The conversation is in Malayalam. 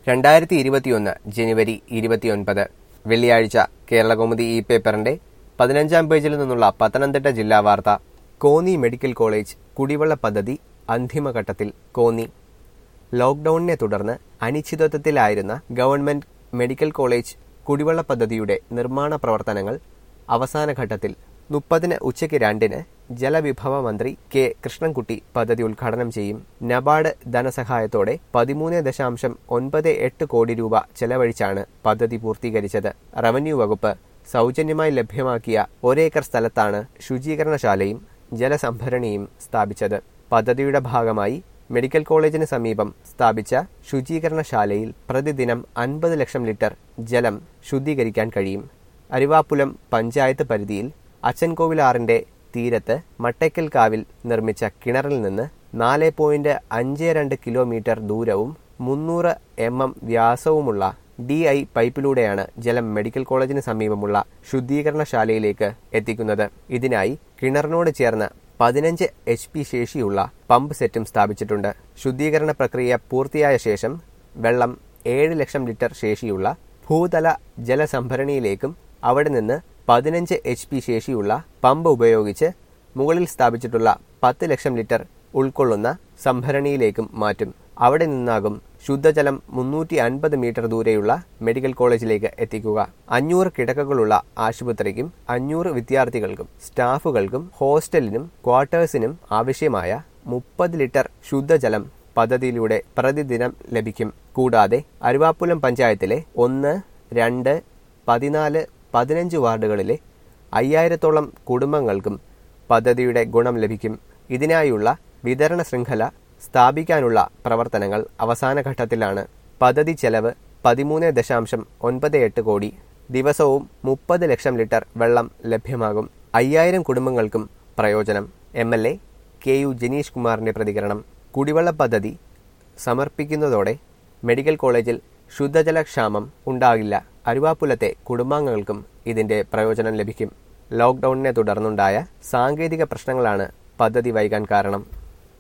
രണ്ടായിരത്തി ഇരുപത്തിയൊന്ന് ജനുവരി ഇരുപത്തിയൊൻപത് വെള്ളിയാഴ്ച കേരളകൗമുദി ഇ പേപ്പറിന്റെ പതിനഞ്ചാം പേജിൽ നിന്നുള്ള പത്തനംതിട്ട ജില്ലാ വാർത്ത കോന്നി മെഡിക്കൽ കോളേജ് കുടിവെള്ള പദ്ധതി അന്തിമഘട്ടത്തിൽ കോന്നി ലോക്ഡൌണിനെ തുടർന്ന് അനിശ്ചിതത്വത്തിലായിരുന്ന ഗവൺമെന്റ് മെഡിക്കൽ കോളേജ് കുടിവെള്ള പദ്ധതിയുടെ നിർമ്മാണ പ്രവർത്തനങ്ങൾ അവസാന ഘട്ടത്തിൽ മുപ്പതിന് ഉച്ചയ്ക്ക് രണ്ടിന് ജലവിഭവ മന്ത്രി കെ കൃഷ്ണൻകുട്ടി പദ്ധതി ഉദ്ഘാടനം ചെയ്യും നബാർഡ് ധനസഹായത്തോടെ പതിമൂന്ന് ദശാംശം ഒൻപത് എട്ട് കോടി രൂപ ചെലവഴിച്ചാണ് പദ്ധതി പൂർത്തീകരിച്ചത് റവന്യൂ വകുപ്പ് സൗജന്യമായി ലഭ്യമാക്കിയ ഒരേക്കർ സ്ഥലത്താണ് ശുചീകരണശാലയും ജലസംഭരണിയും സ്ഥാപിച്ചത് പദ്ധതിയുടെ ഭാഗമായി മെഡിക്കൽ കോളേജിന് സമീപം സ്ഥാപിച്ച ശുചീകരണശാലയിൽ പ്രതിദിനം അൻപത് ലക്ഷം ലിറ്റർ ജലം ശുദ്ധീകരിക്കാൻ കഴിയും അരിവാപ്പുലം പഞ്ചായത്ത് പരിധിയിൽ അച്ചൻകോവിലാറിന്റെ തീരത്ത് മട്ടയ്ക്കൽ കാവിൽ നിർമ്മിച്ച കിണറിൽ നിന്ന് നാല് പോയിന്റ് അഞ്ച് രണ്ട് കിലോമീറ്റർ ദൂരവും മുന്നൂറ് എം എം വ്യാസവുമുള്ള ഡി ഐ പൈപ്പിലൂടെയാണ് ജലം മെഡിക്കൽ കോളേജിന് സമീപമുള്ള ശുദ്ധീകരണശാലയിലേക്ക് എത്തിക്കുന്നത് ഇതിനായി കിണറിനോട് ചേർന്ന് പതിനഞ്ച് എച്ച് പി ശേഷിയുള്ള പമ്പ് സെറ്റും സ്ഥാപിച്ചിട്ടുണ്ട് ശുദ്ധീകരണ പ്രക്രിയ പൂർത്തിയായ ശേഷം വെള്ളം ഏഴ് ലക്ഷം ലിറ്റർ ശേഷിയുള്ള ഭൂതല ജലസംഭരണിയിലേക്കും അവിടെ നിന്ന് പതിനഞ്ച് എച്ച് പി ശേഷിയുള്ള പമ്പ് ഉപയോഗിച്ച് മുകളിൽ സ്ഥാപിച്ചിട്ടുള്ള പത്ത് ലക്ഷം ലിറ്റർ ഉൾക്കൊള്ളുന്ന സംഭരണിയിലേക്കും മാറ്റും അവിടെ നിന്നാകും ശുദ്ധജലം മുന്നൂറ്റി അൻപത് മീറ്റർ ദൂരെയുള്ള മെഡിക്കൽ കോളേജിലേക്ക് എത്തിക്കുക അഞ്ഞൂറ് കിടക്കകളുള്ള ആശുപത്രിക്കും അഞ്ഞൂറ് വിദ്യാർത്ഥികൾക്കും സ്റ്റാഫുകൾക്കും ഹോസ്റ്റലിനും ക്വാർട്ടേഴ്സിനും ആവശ്യമായ മുപ്പത് ലിറ്റർ ശുദ്ധജലം പദ്ധതിയിലൂടെ പ്രതിദിനം ലഭിക്കും കൂടാതെ അരുവാപ്പുലം പഞ്ചായത്തിലെ ഒന്ന് രണ്ട് പതിനാല് പതിനഞ്ച് വാർഡുകളിലെ അയ്യായിരത്തോളം കുടുംബങ്ങൾക്കും പദ്ധതിയുടെ ഗുണം ലഭിക്കും ഇതിനായുള്ള വിതരണ ശൃംഖല സ്ഥാപിക്കാനുള്ള പ്രവർത്തനങ്ങൾ അവസാന ഘട്ടത്തിലാണ് പദ്ധതി ചെലവ് പതിമൂന്ന് ദശാംശം ഒൻപത് എട്ട് കോടി ദിവസവും മുപ്പത് ലക്ഷം ലിറ്റർ വെള്ളം ലഭ്യമാകും അയ്യായിരം കുടുംബങ്ങൾക്കും പ്രയോജനം M L A K U Janeesh കുമാറിന്റെ പ്രതികരണം കുടിവെള്ള പദ്ധതി സമർപ്പിക്കുന്നതോടെ മെഡിക്കൽ കോളേജിൽ ശുദ്ധജലക്ഷാമം ഉണ്ടാകില്ല അരുവാപ്പുലത്തെ കുടുംബാംഗങ്ങൾക്കും ഇതിന്റെ പ്രയോജനം ലഭിക്കും ലോക്ക്ഡൌണിനെ തുടർന്നുണ്ടായ സാങ്കേതിക പ്രശ്നങ്ങളാണ് പദ്ധതി വൈകാൻ കാരണം